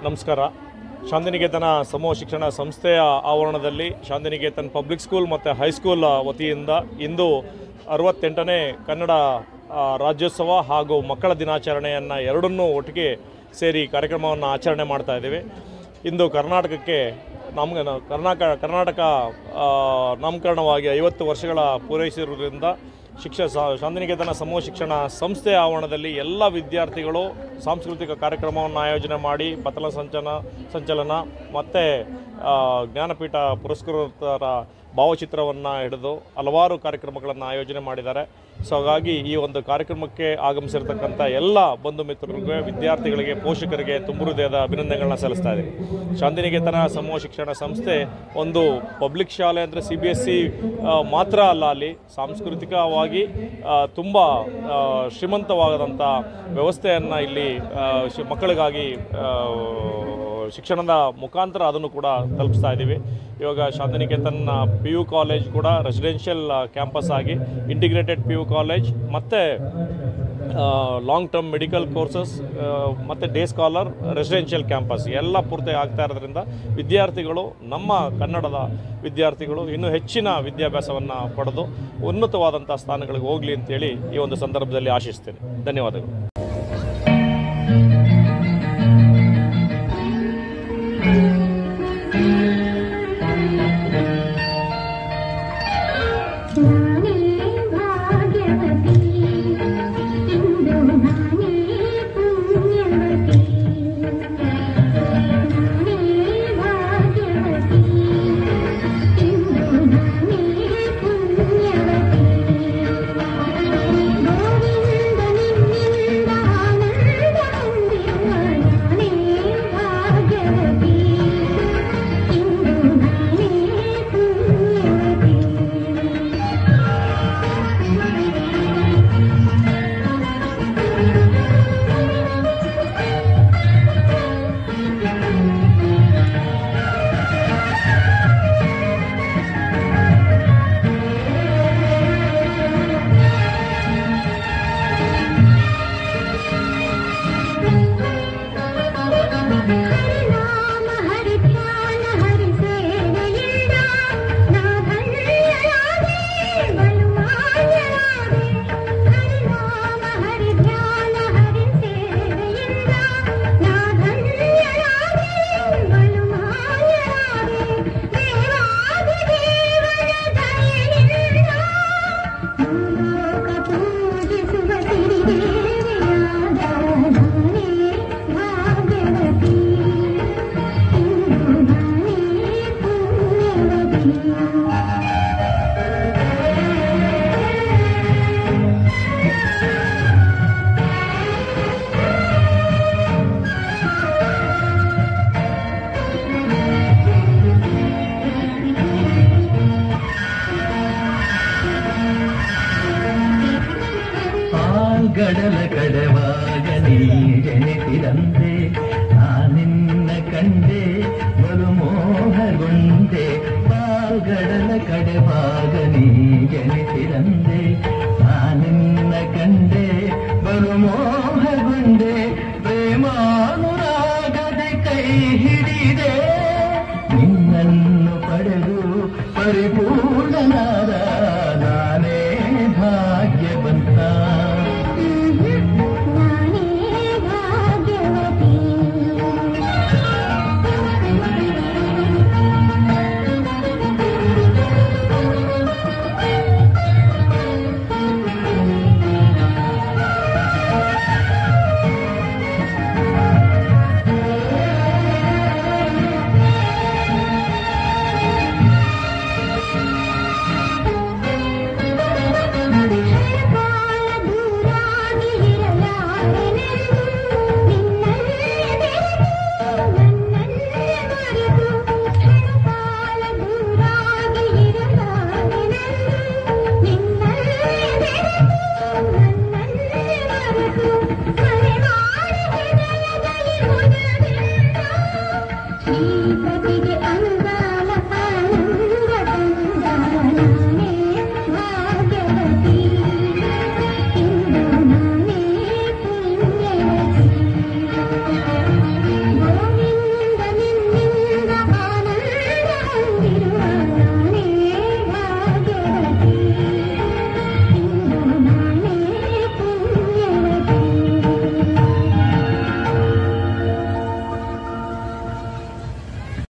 ನಮಸ್ಕಾರ ಶಾಂತಿನಿಕೇತನ ಸಮೂಹ ಶಿಕ್ಷಣ ಸಂಸ್ಥೆಯ ಆವರಣದಲ್ಲಿ ಶಾಂತಿನಿಕೇತನ್ ಪಬ್ಲಿಕ್ ಸ್ಕೂಲ್ ಮತ್ತು ಹೈಸ್ಕೂಲ್ ವತಿಯಿಂದ ಇಂದು ಅರವತ್ತೆಂಟನೇ ಕನ್ನಡ ಆ, ರಾಜ್ಯೋತ್ಸವ ಹಾಗೂ ಮಕ್ಕಳ ದಿನಾಚರಣೆಯನ್ನು ಎರಡನ್ನೂ ಒಟ್ಟಿಗೆ ಸೇರಿ ಕಾರ್ಯಕ್ರಮವನ್ನು ಆಚರಣೆ ಮಾಡ್ತಾ ಇದ್ದೀವಿ ಇಂದು ಕರ್ನಾಟಕಕ್ಕೆ ನಮ್ಗೆ ಕರ್ನಾಟಕ ಕರ್ನಾಟಕ ಆ, ನಾಮಕರಣವಾಗಿ ಐವತ್ತು ವರ್ಷಗಳ ಪೂರೈಸಿರುವುದರಿಂದ ಶಿಕ್ಷ ಸಾ- ಶಾಂತಿನಿಕೇತನ ಸಮೂಹ ಶಿಕ್ಷಣ ಸಂಸ್ಥೆಯ ಆವರಣದಲ್ಲಿ ಎಲ್ಲ ವಿದ್ಯಾರ್ಥಿಗಳು ಸಾಂಸ್ಕೃತಿಕ ಕಾರ್ಯಕ್ರಮವನ್ನು ಆಯೋಜನೆ ಮಾಡಿ ಪಥಲ ಸಂಚಲನ ಸಂಚಲನ ಮತ್ತು ಜ್ಞಾನಪೀಠ ಪುರಸ್ಕೃತರ ಭಾವಚಿತ್ರವನ್ನು ಹಿಡಿದು ಹಲವಾರು ಕಾರ್ಯಕ್ರಮಗಳನ್ನು ಆಯೋಜನೆ ಮಾಡಿದ್ದಾರೆ ಸೊ ಹಾಗಾಗಿ ಈ ಒಂದು ಕಾರ್ಯಕ್ರಮಕ್ಕೆ ಆಗಮಿಸಿರ್ತಕ್ಕಂಥ ಎಲ್ಲ ಬಂಧು ಮಿತ್ರರಿಗೆ ವಿದ್ಯಾರ್ಥಿಗಳಿಗೆ ಪೋಷಕರಿಗೆ ತುಂಬ ಹೃದಯದ ಅಭಿನಂದನೆಗಳನ್ನ ಸಲ್ಲಿಸ್ತಾ ಇದ್ದೀನಿ ಶಾಂತಿನಿಕೇತನ ಸಮೂಹ ಶಿಕ್ಷಣ ಸಂಸ್ಥೆ ಒಂದು ಪಬ್ಲಿಕ್ ಶಾಲೆ ಅಂದರೆ ಸಿ ಬಿ ಎಸ್ ಸಿ ಮಾತ್ರ ಅಲ್ಲ ಅಲ್ಲಿ ಸಾಂಸ್ಕೃತಿಕವಾಗಿ ತುಂಬ ಶ್ರೀಮಂತವಾದಂಥ ವ್ಯವಸ್ಥೆಯನ್ನು ಇಲ್ಲಿ ಆ, ಶಿ- ಮಕ್ಕಳಿಗಾಗಿ ಆ, ಶಿಕ್ಷಣದ ಮುಖಾಂತರ ಅದನ್ನು ಕೂಡ ತಲುಪಿಸ್ತಾ ಇದ್ದೀವಿ ಇವಾಗ ಶಾಂತಿನಿಕೇತನ್ ಪಿ ಯು ಕಾಲೇಜ್ ಕೂಡ ರೆಸಿಡೆನ್ಷಿಯಲ್ ಕ್ಯಾಂಪಸ್ ಆಗಿ ಇಂಟಿಗ್ರೇಟೆಡ್ ಪಿ ಯು ಕಾಲೇಜ್ ಮತ್ತು ಲಾಂಗ್ ಟರ್ಮ್ ಮೆಡಿಕಲ್ ಕೋರ್ಸಸ್ ಮತ್ತು ಡೇ ಸ್ಕಾಲರ್ ರೆಸಿಡೆನ್ಷಿಯಲ್ ಕ್ಯಾಂಪಸ್ ಎಲ್ಲ ಪೂರ್ತಿ ಆಗ್ತಾ ಇರೋದ್ರಿಂದ ವಿದ್ಯಾರ್ಥಿಗಳು ನಮ್ಮ ಕನ್ನಡದ ವಿದ್ಯಾರ್ಥಿಗಳು ಇನ್ನೂ ಹೆಚ್ಚಿನ ವಿದ್ಯಾಭ್ಯಾಸವನ್ನು ಪಡೆದು ಉನ್ನತವಾದಂಥ ಸ್ಥಾನಗಳಿಗೆ ಹೋಗಲಿ ಅಂತೇಳಿ ಈ ಒಂದು ಸಂದರ್ಭದಲ್ಲಿ ಆಶಿಸ್ತೇನೆ ಧನ್ಯವಾದಗಳು ನಾನೇ ಭಾಗ್ಯವತಿ ಇಂದು ನಾನೇ ಪುಣ್ಯವತಿ ನಾನೇ ಭಾಗ್ಯವತಿ ಇಂದು ನಾನೇ ಪುಣ್ಯವತಿ ಗೋವಿಂದ ನಿನ್ನಿಂದ ಆನಂದ ಹೊಂದಿರುವ ನಾನೇ ಭಾಗ್ಯವತಿ ಇಂದು ನಾನೇ ಪುಣ್ಯವತಿ ಹರಿನಾಮ ಹರಿ ಧ್ಯಾನ ಹರಿ ಸೇವೆಯಿಂದ ನಾ ಧನ್ಯಳಾದೆ ಬಲುಮಾನ್ಯಳಾದೆ ಹರಿನಾಮ ಹರಿ ಧ್ಯಾನ ಹರಿ ಸೇವೆಯಿಂದ ನಾ ಧನ್ಯಳಾದೆ ಬಲುಮಾನ್ಯಳಾದೆ ದೇವಾದಿ ದೇವರ ದಯೆಯಿಂದ ಭೂಲೋಕ ಪೂಜಿಸುವ ಸಿರಿದೇವಿಯಾದ ನಾನೇ ಭಾಗ್ಯವತಿ ಇಂದು ನಾನೇ ಪುಣ್ಯವತಿ ಆಲ್ಗಡಲ ಕಡವಾಗ ನೀ ಜನಿಸಿದಂತೆ ನಾನಿನ್ನ ಕಂಡೆ ಬಲು ಮೋಹಗೊಂಡೆ ಪಾಲ್ಗಡಲ ಕಡವಾಗ ನೀ ಜನಿಸಿದಂತೆ